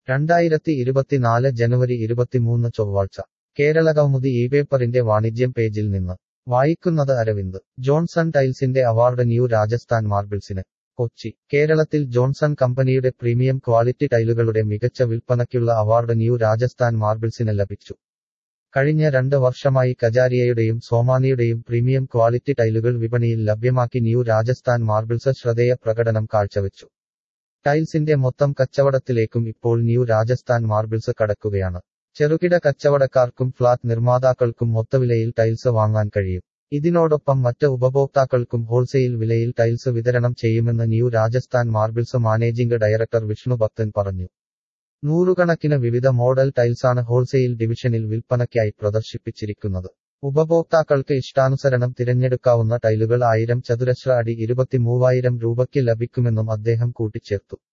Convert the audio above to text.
രണ്ടായിരത്തി ഇരുപത്തിനാല് ജനുവരി ഇരുപത്തിമൂന്ന് ചൊവ്വാഴ്ച കേരളകൗമുദി ഈ പേപ്പറിന്റെ വാണിജ്യം പേജിൽ നിന്ന് വായിക്കുന്നത് അരവിന്ദ് ജോൺസൺ ടൈൽസിന്റെ അവാർഡ് ന്യൂ രാജസ്ഥാൻ മാർബിൾസിന് കൊച്ചി കേരളത്തിൽ ജോൺസൺ കമ്പനിയുടെ പ്രീമിയം ക്വാളിറ്റി ടൈലുകളുടെ മികച്ച വിൽപ്പനയ്ക്കുള്ള അവാർഡ് ന്യൂ രാജസ്ഥാൻ മാർബിൾസിന് ലഭിച്ചു കഴിഞ്ഞ രണ്ട് വർഷമായി കജാരിയയുടെയും സോമാനിയുടെയും പ്രീമിയം ക്വാളിറ്റി ടൈലുകൾ വിപണിയിൽ ലഭ്യമാക്കി ന്യൂ രാജസ്ഥാൻ മാർബിൾസ് ശ്രദ്ധേയ പ്രകടനം കാഴ്ചവെച്ചു ടൈൽസിന്റെ മൊത്തം കച്ചവടത്തിലേക്കും ഇപ്പോൾ ന്യൂ രാജസ്ഥാൻ മാർബിൾസ് കടക്കുകയാണ് ചെറുകിട കച്ചവടക്കാർക്കും ഫ്ളാറ്റ് നിർമ്മാതാക്കൾക്കും മൊത്തവിലയിൽ ടൈൽസ് വാങ്ങാൻ കഴിയും ഇതിനോടൊപ്പം മറ്റ് ഉപഭോക്താക്കൾക്കും ഹോൾസെയിൽ വിലയിൽ ടൈൽസ് വിതരണം ചെയ്യുമെന്ന് new Rajasthan marbles managing director Vishnu Bhakthan പറഞ്ഞു നൂറുകണക്കിന് വിവിധ മോഡൽ ടൈൽസാണ് ഹോൾസെയിൽ ഡിവിഷനിൽ വിൽപ്പനയ്ക്കായി പ്രദർശിപ്പിച്ചിരിക്കുന്നത് ഉപഭോക്താക്കൾക്ക് ഇഷ്ടാനുസരണം തിരഞ്ഞെടുക്കാവുന്ന ടൈലുകൾ ആയിരം ചതുരശ്ര അടി ഇരുപത്തിമൂവായിരം രൂപയ്ക്ക് ലഭിക്കുമെന്നും അദ്ദേഹം കൂട്ടിച്ചേർത്തു